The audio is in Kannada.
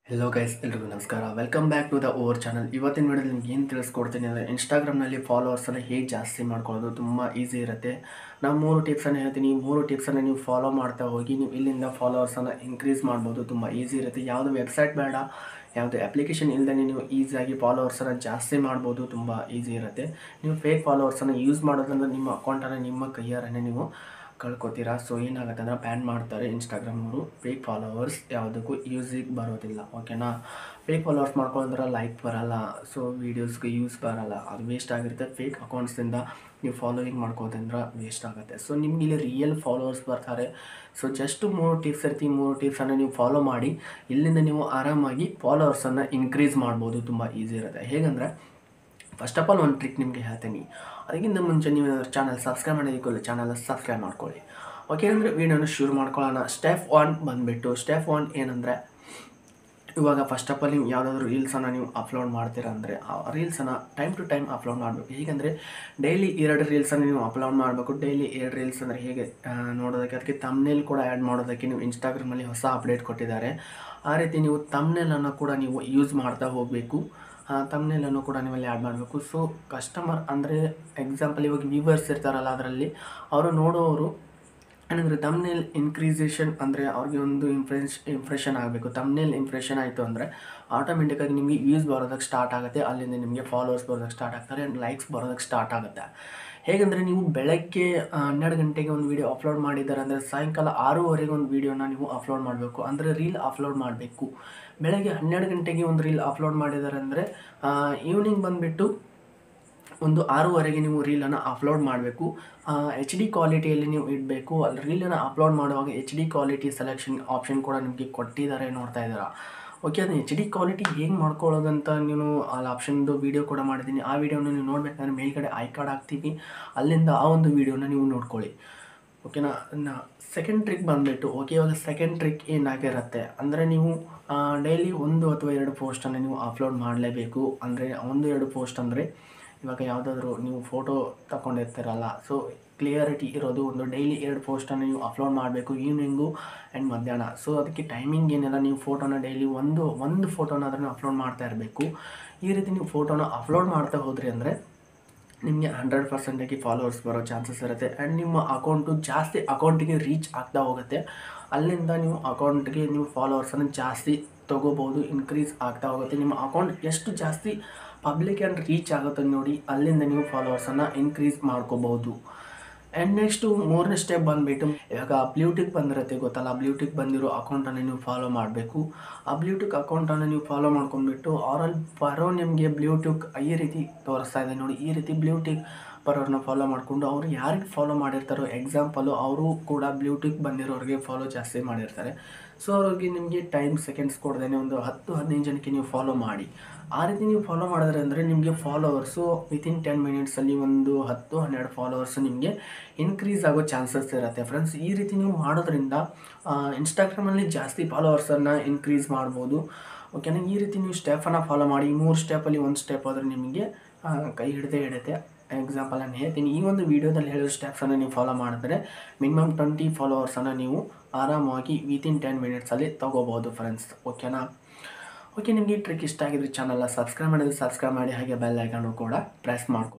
ಹೆಲೋ ಗೈಸ್ ಎಲ್ರಿಗೂ ನಮಸ್ಕಾರ welcome back to the our channel ಇವತ್ತಿನ ವಿಡಿಯೋದಲ್ಲಿ ನಿಮ್ಗೆ ಏನು ತಿಳಿಸ್ಕೊಡ್ತೀನಿ ಅಂದರೆ ಇನ್ಸ್ಟಾಗ್ರಾಮ್ನಲ್ಲಿ ಫಾಲೋವರ್ಸನ್ನು ಹೇಗೆ ಜಾಸ್ತಿ ಮಾಡ್ಕೊಳ್ಳೋದು ತುಂಬ ಈಸಿ ಇರುತ್ತೆ ನಾನು ಮೂರು ಟಿಪ್ಸನ್ನು ಹೇಳ್ತೀನಿ ಈ ಮೂರು ಟಿಪ್ಸನ್ನು ನೀವು ಫಾಲೋ ಮಾಡ್ತಾ ಹೋಗಿ ನೀವು ಇಲ್ಲಿಂದ ಫಾಲೋವರ್ಸನ್ನು ಇನ್ಕ್ರೀಸ್ ಮಾಡ್ಬೋದು ತುಂಬ ಈಸಿ ಇರುತ್ತೆ ಯಾವುದು ವೆಬ್ಸೈಟ್ ಬೇಡ ಯಾವುದೇ ಅಪ್ಲಿಕೇಶನ್ ಇಲ್ಲದೆ ನೀವು ಈಸಿಯಾಗಿ ಫಾಲೋವರ್ಸನ್ನು ಜಾಸ್ತಿ ಮಾಡ್ಬೋದು ತುಂಬ ಈಸಿ ಇರುತ್ತೆ ನೀವು ಫೇಕ್ ಫಾಲೋವರ್ಸನ್ನು ಯೂಸ್ ಮಾಡೋದ್ರಿಂದ ನಿಮ್ಮ ಅಕೌಂಟನ್ನು ನಿಮ್ಮ ಕೈಯಾರನ್ನೇ ನೀವು ಕಳ್ಕೊತೀರಾ ಸೊ ಏನಾಗುತ್ತೆ ಅಂದರೆ ಬ್ಯಾನ್ ಮಾಡ್ತಾರೆ ಇನ್ಸ್ಟಾಗ್ರಾಮ್ನವರು ಫೇಕ್ ಫಾಲೋವರ್ಸ್ ಯಾವುದಕ್ಕೂ ಯೂಸಿಗೆ ಬರೋದಿಲ್ಲ ಓಕೆನಾ ಫೇಕ್ ಫಾಲೋವರ್ಸ್ ಮಾಡ್ಕೊಂಡ್ರೆ ಲೈಕ್ ಬರಲ್ಲ ಸೊ ವೀಡಿಯೋಸ್ಗೆ ಯೂಸ್ ಬರಲ್ಲ ಅದು ವೇಸ್ಟ್ ಆಗಿರುತ್ತೆ ಫೇಕ್ ಅಕೌಂಟ್ಸಿಂದ ನೀವು ಫಾಲೋವಿಂಗ್ ಮಾಡ್ಕೋದ್ರಿಂದ ವೇಸ್ಟ್ ಆಗುತ್ತೆ ಸೊ ನಿಮ್ಗೆ ಇಲ್ಲಿ ರಿಯಲ್ ಫಾಲೋವರ್ಸ್ ಬರ್ತಾರೆ ಸೊ ಜಸ್ಟ್ ಮೂರು ಟಿಪ್ಸ್ ಇರ್ತೀವಿ ಮೂರು ಟಿಪ್ಸನ್ನು ನೀವು ಫಾಲೋ ಮಾಡಿ ಇಲ್ಲಿಂದ ನೀವು ಆರಾಮಾಗಿ ಫಾಲೋವರ್ಸನ್ನು ಇನ್ಕ್ರೀಸ್ ಮಾಡ್ಬೋದು ತುಂಬ ಈಸಿ ಇರುತ್ತೆ ಹೇಗಂದರೆ ಫಸ್ಟ್ ಆಫ್ ಆಲ್ ಒಂದು ಟ್ರಿಕ್ ನಿಮಗೆ ಹೇಳ್ತೀನಿ ಅದಕ್ಕಿಂತ ಮುಂಚೆ ನೀವು ಚಾನಲ್ ಸಬ್ಸ್ಕ್ರೈಬ್ ಮಾಡಿದ್ದಕ್ಕಿಲ್ಲ ಚಾನಲ್ ಸಬ್ಸ್ಕ್ರೈಬ್ ಮಾಡ್ಕೊಳ್ಳಿ ಓಕೆ ಅಂದರೆ ವೀಡಿಯೋನ ಶುರು ಮಾಡ್ಕೊಳ್ಳೋಣ ಸ್ಟೆಪ್ ಒನ್ ಬಂದುಬಿಟ್ಟು ಸ್ಟೆಪ್ ಒನ್ ಏನಂದರೆ ಇವಾಗ ಫಸ್ಟ್ ಆಫ್ ಆಲ್ ನೀವು ಯಾವುದಾದ್ರೂ ರೀಲ್ಸನ್ನು ನೀವು ಅಪ್ಲೋಡ್ ಮಾಡ್ತೀರಾ ಅಂದರೆ ಆ ರೀಲ್ಸನ್ನು ಟೈಮ್ ಟು ಟೈಮ್ ಅಪ್ಲೋಡ್ ಮಾಡಬೇಕು ಹೇಗೆಂದರೆ ಡೈಲಿ ಎರಡು ರೀಲ್ಸನ್ನು ನೀವು ಅಪ್ಲೋಡ್ ಮಾಡಬೇಕು ಡೈಲಿ ಎರಡು ರೀಲ್ಸ್ ಅಂದರೆ ಹೇಗೆ ಆ, ನೋಡೋದಕ್ಕೆ ಅದಕ್ಕೆ ತಮ್ನೇಲ್ ಕೂಡ ಆ್ಯಡ್ ಮಾಡೋದಕ್ಕೆ ನೀವು ಇನ್ಸ್ಟಾಗ್ರಾಮಲ್ಲಿ ಹೊಸ ಅಪ್ಡೇಟ್ ಕೊಟ್ಟಿದ್ದಾರೆ ಆ ರೀತಿ ನೀವು ತಮ್ನೇಲನ್ನು ಕೂಡ ನೀವು ಯೂಸ್ ಮಾಡ್ತಾ ಹೋಗಬೇಕು ತಮ್ನೇಲನ್ನು ಕೂಡ ನೀವಲ್ಲಿ ಆ್ಯಡ್ ಮಾಡಬೇಕು ಸೊ ಕಸ್ಟಮರ್ ಅಂದರೆ ಎಕ್ಸಾಂಪಲ್ ಇವಾಗ ವ್ಯೂವರ್ಸ್ ಇರ್ತಾರಲ್ಲ ಅದರಲ್ಲಿ ಅವರು ನೋಡೋರು ಏನಂದರೆ ತಮ್ನೇಲ್ ಇನ್ಕ್ರೀಸೇಷನ್ ಅಂದರೆ ಅವ್ರಿಗೆ ಒಂದು ಇಂಪ್ರೆಸ್ ಇಂಪ್ರೆಷನ್ ಆಗಬೇಕು ತಮ್ನೇಲ್ ಇಂಪ್ರೆಷನ್ ಆಯಿತು ಅಂದರೆ ಆಟೋಮೆಟಿಕ್ಕಾಗಿ ನಿಮಗೆ ವ್ಯೂಸ್ ಬರೋದಕ್ಕೆ ಸ್ಟಾರ್ಟ್ ಆಗುತ್ತೆ ಅಲ್ಲಿಂದ ನಿಮಗೆ ಫಾಲೋವರ್ಸ್ ಬರೋದಕ್ಕೆ ಸ್ಟಾರ್ಟ್ ಆಗ್ತಾರೆ ಆ್ಯಂಡ್ ಲೈಕ್ಸ್ ಬರೋದಕ್ಕೆ ಸ್ಟಾರ್ಟ್ ಆಗುತ್ತೆ ಹೇಗೆಂದರೆ ನೀವು ಬೆಳಗ್ಗೆ ಆ, ಹನ್ನೆರಡು ಗಂಟೆಗೆ ಒಂದು ವೀಡಿಯೋ ಅಪ್ಲೋಡ್ ಮಾಡಿದ್ದಾರೆ ಅಂದರೆ ಸಾಯಂಕಾಲ ಆರೂವರೆಗೆ ಒಂದು ವೀಡಿಯೋನ ನೀವು ಅಪ್ಲೋಡ್ ಮಾಡಬೇಕು ಅಂದರೆ ರೀಲ್ ಅಪ್ಲೋಡ್ ಮಾಡಬೇಕು ಬೆಳಗ್ಗೆ ಹನ್ನೆರಡು ಗಂಟೆಗೆ ಒಂದು ರೀಲ್ ಅಪ್ಲೋಡ್ ಮಾಡಿದ್ದಾರೆ ಅಂದರೆ ಈವ್ನಿಂಗ್ ಬಂದುಬಿಟ್ಟು ಒಂದು ಆರೂವರೆಗೆ ನೀವು ರೀಲನ್ನು ಅಪ್ಲೋಡ್ ಮಾಡಬೇಕು ಎಚ್ ಡಿ ಕ್ವಾಲಿಟಿಯಲ್ಲಿ ನೀವು ಇಡಬೇಕು ಅಲ್ಲಿ ರೀಲನ್ನು ಅಪ್ಲೋಡ್ ಮಾಡುವಾಗ H D quality selection option ಕೂಡ ನಿಮಗೆ ಕೊಟ್ಟಿದ್ದಾರೆ ನೋಡ್ತಾ ಇದ್ದೀರಾ ಓಕೆ ಅದು ಎಚ್ ಡಿ ಕ್ವಾಲಿಟಿ ಹೇಗೆ ಮಾಡ್ಕೊಳ್ಳೋದಂತ ನೀವು ಅಲ್ಲಿ ಆಪ್ಷನ್ದು ವೀಡಿಯೋ ಕೂಡ ಮಾಡಿದ್ದೀನಿ ಆ ವೀಡಿಯೋನ ನೀವು ನೋಡಬೇಕಂದ್ರೆ ಮೇಲ್ಗಡೆ ಐ ಕಾರ್ಡ್ ಹಾಕ್ತೀವಿ ಅಲ್ಲಿಂದ ಆ ಒಂದು ವೀಡಿಯೋನ ನೀವು ನೋಡ್ಕೊಳ್ಳಿ ಓಕೆನಾ ನಾ ಸೆಕೆಂಡ್ ಟ್ರಿಕ್ ಬಂದುಬಿಟ್ಟು ಓಕೆ ಇವಾಗ ಸೆಕೆಂಡ್ ಟ್ರಿಕ್ ಏನಾಗಿರುತ್ತೆ ಅಂದರೆ ನೀವು ಡೈಲಿ ಒಂದು ಅಥವಾ ಎರಡು ಪೋಸ್ಟನ್ನು ನೀವು ಅಪ್ಲೋಡ್ ಮಾಡಲೇಬೇಕು ಅಂದರೆ ಒಂದು ಎರಡು ಪೋಸ್ಟ್ ಅಂದರೆ ಇವಾಗ ಯಾವುದಾದ್ರೂ ನೀವು ಫೋಟೋ ತಗೊಂಡಿರ್ತೀರಲ್ಲ ಸೊ ಕ್ಲಿಯರಿಟಿ ಇರೋದು ಒಂದು ಡೈಲಿ ಎರಡು ಪೋಸ್ಟನ್ನು ನೀವು ಅಪ್ಲೋಡ್ ಮಾಡಬೇಕು ಈವ್ನಿಂಗು ಆ್ಯಂಡ್ ಮಧ್ಯಾಹ್ನ ಸೊ ಅದಕ್ಕೆ ಟೈಮಿಂಗ್ ಏನಿಲ್ಲ ನೀವು ಫೋಟೋನ ಡೈಲಿ ಒಂದು ಒಂದು ಫೋಟೋನ ಅದನ್ನು ಅಪ್ಲೋಡ್ ಮಾಡ್ತಾ ಇರಬೇಕು ಈ ರೀತಿ ನೀವು ಫೋಟೋನ ಅಪ್ಲೋಡ್ ಮಾಡ್ತಾ ಹೋದ್ರಿ ಅಂದರೆ ನಿಮಗೆ ಹಂಡ್ರೆಡ್ ಪರ್ಸೆಂಟಾಗಿ ಫಾಲೋವರ್ಸ್ ಬರೋ ಚಾನ್ಸಸ್ ಇರುತ್ತೆ ಆ್ಯಂಡ್ ನಿಮ್ಮ ಅಕೌಂಟು ಜಾಸ್ತಿ ಅಕೌಂಟಿಗೆ ರೀಚ್ ಆಗ್ತಾ ಹೋಗುತ್ತೆ ಅಲ್ಲಿಂದ ನೀವು ಅಕೌಂಟ್ಗೆ ನೀವು ಫಾಲೋವರ್ಸನ್ನು ಜಾಸ್ತಿ ತೊಗೋಬೋದು ಇನ್ಕ್ರೀಸ್ ಆಗ್ತಾ ಹೋಗುತ್ತೆ ನಿಮ್ಮ ಅಕೌಂಟ್ ಎಷ್ಟು ಜಾಸ್ತಿ ಪಬ್ಲಿಕ್ ಆ್ಯಂಡ್ ರೀಚ್ ಆಗುತ್ತೆ ನೋಡಿ ಅಲ್ಲಿಂದ ನೀವು ಫಾಲೋವರ್ಸನ್ನು ಇನ್ಕ್ರೀಸ್ ಮಾಡ್ಕೋಬೋದು ಆ್ಯಂಡ್ ನೆಕ್ಸ್ಟು ಮೂರನೇ ಸ್ಟೆಪ್ ಬಂದುಬಿಟ್ಟು ಇವಾಗ ಬ್ಲೂಟಿಕ್ ಬಂದಿರುತ್ತೆ ಗೊತ್ತಲ್ಲ ಬ್ಲೂಟಿಕ್ ಬಂದಿರೋ ಅಕೌಂಟನ್ನು ನೀವು ಫಾಲೋ ಮಾಡಬೇಕು ಆ ಬ್ಲೂಟಿಕ್ ಅಕೌಂಟನ್ನು ನೀವು ಫಾಲೋ ಮಾಡ್ಕೊಂಡ್ಬಿಟ್ಟು ಅವರಲ್ಲಿ ಬರೋ ನಿಮಗೆ ಬ್ಲೂಟಿಕ್ ಈ ರೀತಿ ತೋರಿಸ್ತಾ ಇದೆ ನೋಡಿ ಈ ರೀತಿ ಬ್ಲೂಟಿಕ್ ಬರೋರನ್ನ ಫಾಲೋ ಮಾಡಿಕೊಂಡು ಅವರು ಯಾರಿಗೆ ಫಾಲೋ ಮಾಡಿರ್ತಾರೋ ಎಕ್ಸಾಂಪಲು ಅವರು ಕೂಡ ಬ್ಲೂಟಿಕ್ ಬಂದಿರೋರಿಗೆ ಫಾಲೋ ಜಾಸ್ತಿ ಮಾಡಿರ್ತಾರೆ ಸೊ ಅವ್ರಿಗೆ ನಿಮಗೆ ಟೈಮ್ ಸೆಕೆಂಡ್ಸ್ ಕೊಡ್ದೇನೆ ಒಂದು ಹತ್ತು ಹದಿನೈದು ಜನಕ್ಕೆ ನೀವು ಫಾಲೋ ಮಾಡಿ ಆ ರೀತಿ ನೀವು ಫಾಲೋ ಮಾಡಿದ್ರೆ ಅಂದರೆ ನಿಮಗೆ ಫಾಲೋವರ್ಸು ವಿತಿನ್ ಟೆನ್ ಮಿನಿಟ್ಸಲ್ಲಿ ಒಂದು ಹತ್ತು ಹನ್ನೆರಡು ಫಾಲೋವರ್ಸು ನಿಮಗೆ ಇನ್ಕ್ರೀಸ್ ಆಗೋ ಚಾನ್ಸಸ್ ಇರುತ್ತೆ ಫ್ರೆಂಡ್ಸ್ ಈ ರೀತಿ ನೀವು ಮಾಡೋದ್ರಿಂದ ಇನ್ಸ್ಟಾಗ್ರಾಮಲ್ಲಿ ಜಾಸ್ತಿ ಫಾಲೋವರ್ಸನ್ನು ಇನ್ಕ್ರೀಸ್ ಮಾಡ್ಬೋದು ಓಕೆನಾ ಈ ರೀತಿ ನೀವು ಸ್ಟೆಪನ್ನು ಫಾಲೋ ಮಾಡಿ ಈ ಮೂರು ಸ್ಟೆಪಲ್ಲಿ ಒಂದು ಸ್ಟೆಪ್ ಆದರೆ ನಿಮಗೆ ಆ, ಕೈ ಹಿಡ್ದೇ ಹಿಡುತ್ತೆ ಎಕ್ಸಾಂಪಲ್ ನಾನು ಹೇಳ್ತೀನಿ ಈ ಒಂದು ವೀಡಿಯೋದಲ್ಲಿ ಹೇಳಿರೋ ಸ್ಟೆಪ್ಸನ್ನು ನೀವು ಫಾಲೋ ಮಾಡಿದ್ರೆ ಮಿನಿಮಮ್ ಟ್ವೆಂಟಿ ಫಾಲೋವರ್ಸನ್ನು ನೀವು ಆರಾಮಾಗಿ ವಿತಿನ್ ಟೆನ್ ಮಿನಿಟ್ಸಲ್ಲಿ ತೊಗೋಬೋದು ಫ್ರೆಂಡ್ಸ್ ಓಕೆನಾ ಓಕೆ ನಿಮಗೆ ಈ ಟ್ರಿಕ್ ಇಷ್ಟ ಆಗಿದ್ರೆ ಚಾನಲ್ನ ಸಬ್ಸ್ಕ್ರೈಬ್ ಮಾಡಿದ್ರೆ ಸಬ್ಸ್ಕ್ರೈಬ್ ಮಾಡಿ ಹಾಗೆ ಬೆಲ್ ಐಕನ್ನು ಕೂಡ ಪ್ರೆಸ್ ಮಾಡ್ಕೊ